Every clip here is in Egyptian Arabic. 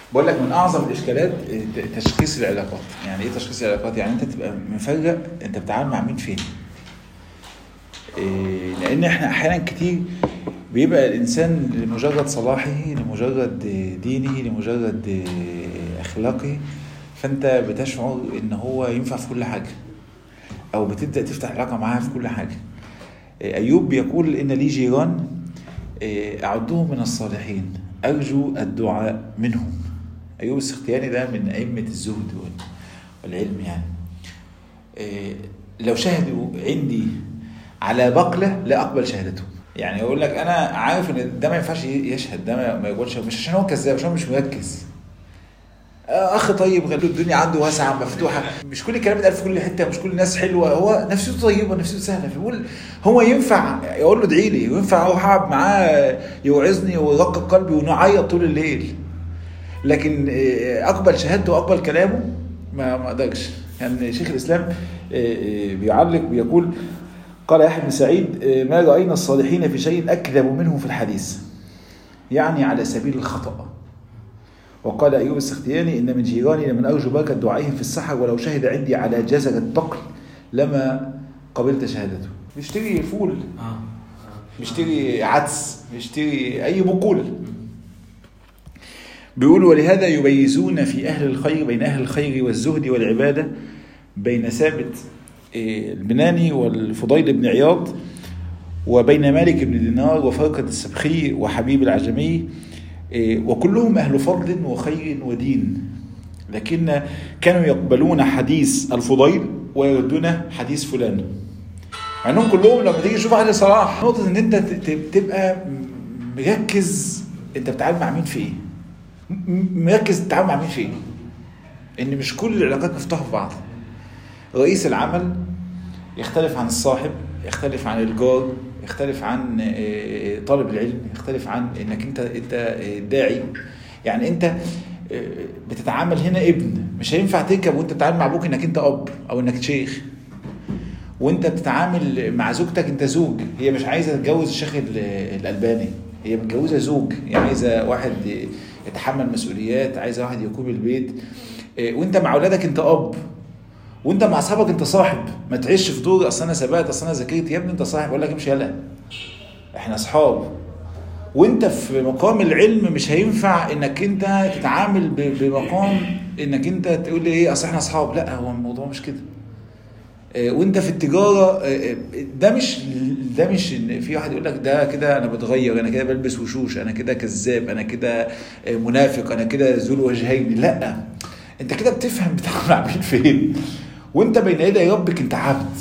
بقول لك من اعظم الاشكالات ت- تشخيص العلاقات يعني ايه تشخيص العلاقات يعني انت تبقى مفرق انت بتتعامل مع مين فين إيه، لان احنا احيانا كتير بيبقى الانسان لمجرد صلاحه لمجرد دينه لمجرد اخلاقه فانت بتشعر ان هو ينفع في كل حاجه او بتبدا تفتح علاقه معاه في كل حاجه إيه، ايوب بيقول ان لي جيران إيه، اعدهم من الصالحين ارجو الدعاء منهم ايوب السختياني ده من ائمه الزهد وال- والعلم يعني إيه، لو شهدوا عندي على بقلة لا أقبل شهادتهم يعني يقول لك أنا عارف إن ده ما ينفعش يشهد ده ما- ما يقولش مش عشان هو كذاب عشان هو مش مركز آه، اخ طيب غير الدنيا عنده واسعه مفتوحه مش كل الكلام اتقال في كل حته مش كل الناس حلوه هو نفسيته طيبه نفسيته سهله فيقول هو ينفع يقول له ادعي لي وينفع اروح اقعد معاه يوعظني ويرقق قلبي ونعيط طول الليل لكن آه، اقبل شهادته واقبل كلامه ما ما اقدرش يعني شيخ الاسلام آه، آه، بيعلق بيقول قال يحيى بن سعيد آه، ما راينا الصالحين في شيء اكذب منه في الحديث يعني على سبيل الخطأ وقال أيوب السختياني إن من جيراني لمن أرجو بركة دعائهم في السحر ولو شهد عندي على جزرة بقل لما قبلت شهادته بيشتري فول اه بيشتري عدس بيشتري أي بقول بيقول ولهذا يميزون في أهل الخير بين أهل الخير والزهد والعبادة بين ثابت إيه، البناني والفضيل بن عياض وبين مالك بن دينار وفرقة السبخي وحبيب العجمي إيه، وكلهم أهل فضل وخير ودين لكن كانوا يقبلون حديث الفضيل ويردون حديث فلان مع انهم كلهم لما تيجي تشوف اهل صلاح نقطة ان انت ت- ت- تبقى مركز انت بتتعامل مع مين في ايه م- مركز تتعامل مع مين في ايه ان مش كل العلاقات مفتوحة في بعض رئيس العمل يختلف عن الصاحب يختلف عن الجار يختلف عن آه، طالب العلم يختلف عن انك انت انت آه، داعي يعني انت آه، بتتعامل هنا ابن مش هينفع تركب وانت بتتعامل مع ابوك انك انت اب او انك شيخ وانت بتتعامل مع زوجتك انت زوج هي مش عايزه تتجوز الشيخ ال- الالباني هي متجوزه زوج هي عايزه واحد يتحمل مسؤوليات عايزه واحد يقوم البيت آه، وانت مع اولادك انت اب وانت مع اصحابك انت صاحب ما تعيش في دور اصل انا سبقت اصل انا ذاكرت يا ابني انت صاحب اقول لك امشي يلا احنا اصحاب وانت في مقام العلم مش هينفع انك انت تتعامل ب- بمقام انك انت تقول لي ايه اصل احنا اصحاب لا هو الموضوع مش كده آه، وانت في التجاره آه، آه، ده مش ده مش ان في واحد يقول لك ده كده انا بتغير انا كده بلبس وشوش انا كده كذاب انا كده آه، منافق انا كده ذو وجهين لا انت كده بتفهم بتتعامل مع مين فين وانت بين يدي ربك انت عبد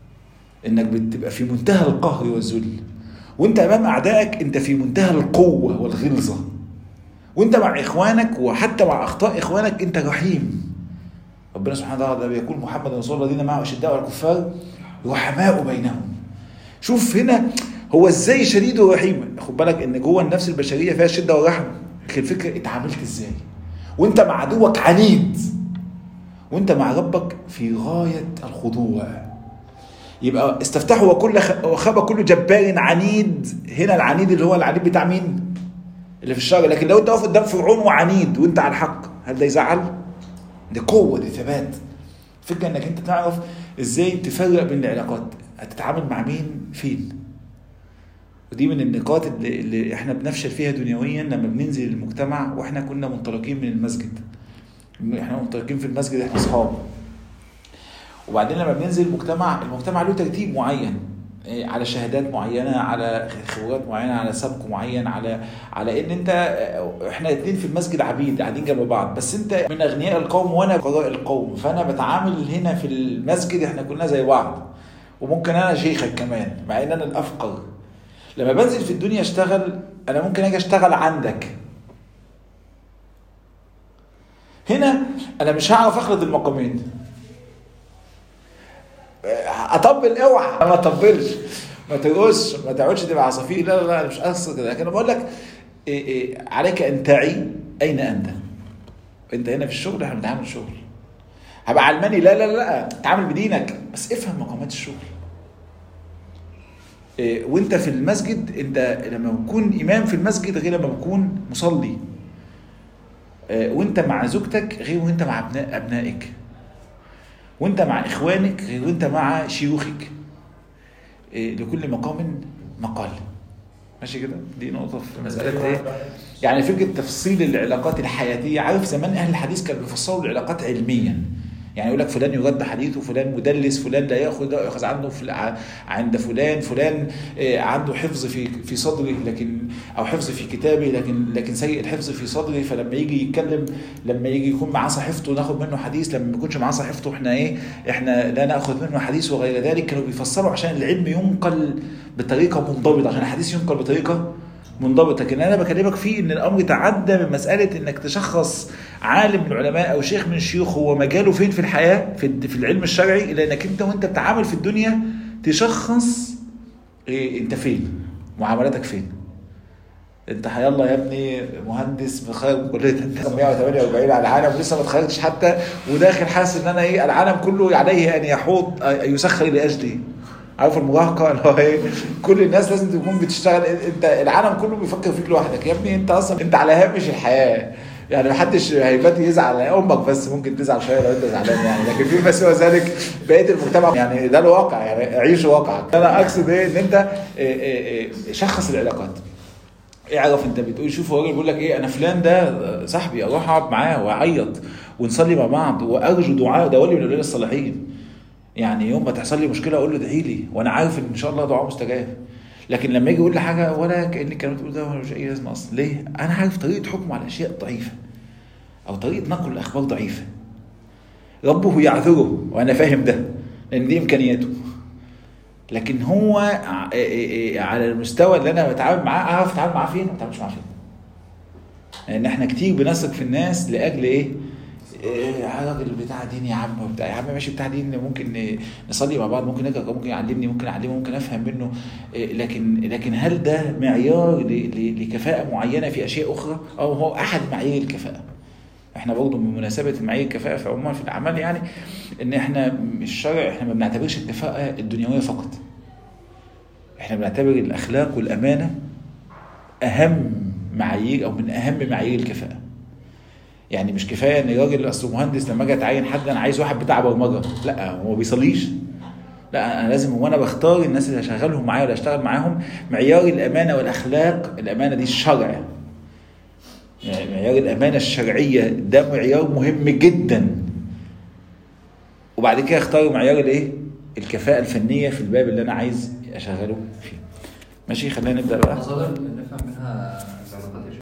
انك بتبقى في منتهى القهر والذل وانت امام اعدائك انت في منتهى القوه والغلظه وانت مع اخوانك وحتى مع اخطاء اخوانك انت رحيم ربنا سبحانه وتعالى بيقول محمد رسول الله الذين معه اشداء على الكفار رحماء بينهم شوف هنا هو ازاي شديد ورحيم خد بالك ان جوه النفس البشريه فيها الشده والرحمه لكن الفكره اتعاملت ازاي وانت مع عدوك عنيد وانت مع ربك في غايه الخضوع يبقى استفتحوا وكل خ- وخاب كل جبار عنيد هنا العنيد اللي هو العنيد بتاع مين؟ اللي في الشر لكن لو انت واقف قدام فرعون وعنيد وانت على الحق هل ده يزعل؟ دي قوه دي ثبات الفكره انك انت تعرف ازاي تفرق بين العلاقات هتتعامل مع مين فين ودي من النقاط اللي, اللي احنا بنفشل فيها دنيويا لما بننزل المجتمع واحنا كنا منطلقين من المسجد احنا منطلقين في المسجد احنا اصحاب وبعدين لما بننزل المجتمع المجتمع له ترتيب معين إيه، على شهادات معينه على خبرات معينه على سبق معين على على ان انت آه، احنا اتنين في المسجد عبيد قاعدين جنب بعض بس انت من اغنياء القوم وانا قراء القوم فانا بتعامل هنا في المسجد احنا كلنا زي بعض وممكن انا شيخك كمان مع ان انا الافقر لما بنزل في الدنيا اشتغل انا ممكن اجي اشتغل عندك هنا انا مش هعرف اخلط المقامين اطبل اوعى ما اطبلش ما ترقصش ما تقعدش تبقى عصافير لا لا لا أنا مش قصد كده لكن انا بقول لك إيه إيه عليك ان تعي اين انت انت هنا في الشغل احنا بنتعامل شغل هبقى علماني لا لا لا تعامل بدينك بس افهم مقامات الشغل إيه وانت في المسجد انت لما بتكون امام في المسجد غير لما بتكون مصلي آه، وانت مع زوجتك غير وانت مع ابناء ابنائك وانت مع اخوانك غير وانت مع شيوخك إيه، لكل مقام مقال ماشي كده دي نقطه في مساله ايه يعني فكره تفصيل العلاقات الحياتيه عارف زمان اهل الحديث كانوا بيفصلوا العلاقات علميا يعني يقول لك فلان يرد حديثه فلان مدلس فلان لا ياخذ لا ياخذ عنه فل- ع- عند فلان فلان آه، عنده حفظ في في صدره لكن او حفظ في كتابه لكن لكن سيء الحفظ في صدره فلما يجي يتكلم لما يجي يكون معاه صحيفته ناخد منه حديث لما ما يكونش معاه صحيفته احنا ايه احنا لا ناخذ منه حديث وغير ذلك كانوا بيفسروا عشان العلم ينقل بطريقه منضبطه عشان الحديث ينقل بطريقه منضبط لكن انا بكلمك فيه ان الامر تعدى من مساله انك تشخص عالم من العلماء او شيخ من الشيوخ هو مجاله فين في الحياه في في العلم الشرعي الى انك انت وانت بتتعامل في الدنيا تشخص إيه انت فين معاملاتك فين انت يلا يا ابني مهندس متخرج من كليه هندسه 148 على العالم ولسه ما اتخرجتش حتى وداخل حاسس ان انا ايه العالم كله عليه ان يحوط يسخر لاجلي عارف المراهقه اللي هو ايه كل الناس لازم تكون بتشتغل انت العالم كله بيفكر فيك لوحدك يا ابني انت اصلا انت على هامش الحياه يعني محدش هيبات يزعل امك بس ممكن تزعل شويه لو انت زعلان يعني لكن في بس هو ذلك بقيه المجتمع يعني ده الواقع يعني عيش واقعك انا اقصد ايه ان انت إيه إيه إيه شخص العلاقات اعرف انت بتقول شوف الراجل بيقول لك ايه انا فلان ده صاحبي اروح اقعد معاه واعيط ونصلي مع بعض وارجو دعاء ده ولي من الاولياء الصالحين يعني يوم ما تحصل لي مشكله اقول له ادعي لي وانا عارف ان ان شاء الله دعاء مستجاب لكن لما يجي يقول لي حاجه ولا كان الكلام اللي بتقوله ده ملوش اي لازمه اصلا ليه؟ انا عارف طريقه حكمه على اشياء ضعيفه او طريقه نقل الاخبار ضعيفه ربه يعذره وانا فاهم ده لان دي امكانياته لكن هو ع- إيه إيه إيه على المستوى اللي انا بتعامل معاه اعرف اتعامل معاه فين وما اتعاملش معاه فين لان احنا كتير بنثق في الناس لاجل ايه إيه راجل بتاع دين يا عم وبتاع يا عم ماشي بتاع دين ممكن ن- نصلي مع بعض ممكن نقرا ممكن يعلمني ممكن اعلمه ممكن افهم منه إيه لكن لكن هل ده معيار ل- ل- لكفاءه معينه في اشياء اخرى او هو احد معايير الكفاءه احنا برضه بمناسبه معايير الكفاءه في عموما في الاعمال يعني ان احنا الشرع احنا ما بنعتبرش الكفاءه الدنيويه فقط احنا بنعتبر الاخلاق والامانه اهم معايير او من اهم معايير الكفاءه يعني مش كفايه ان الراجل اصله مهندس لما اجي اتعين حد انا عايز واحد بتاع برمجه لا هو ما بيصليش لا انا لازم وانا بختار الناس اللي هشغلهم معايا ولا اشتغل معاهم معيار الامانه والاخلاق الامانه دي الشرع يعني معيار الامانه الشرعيه ده معيار مهم جدا وبعد كده اختار معيار الايه الكفاءه الفنيه في الباب اللي انا عايز اشغله فيه ماشي خلينا نبدا بقى مصادر نفهم منها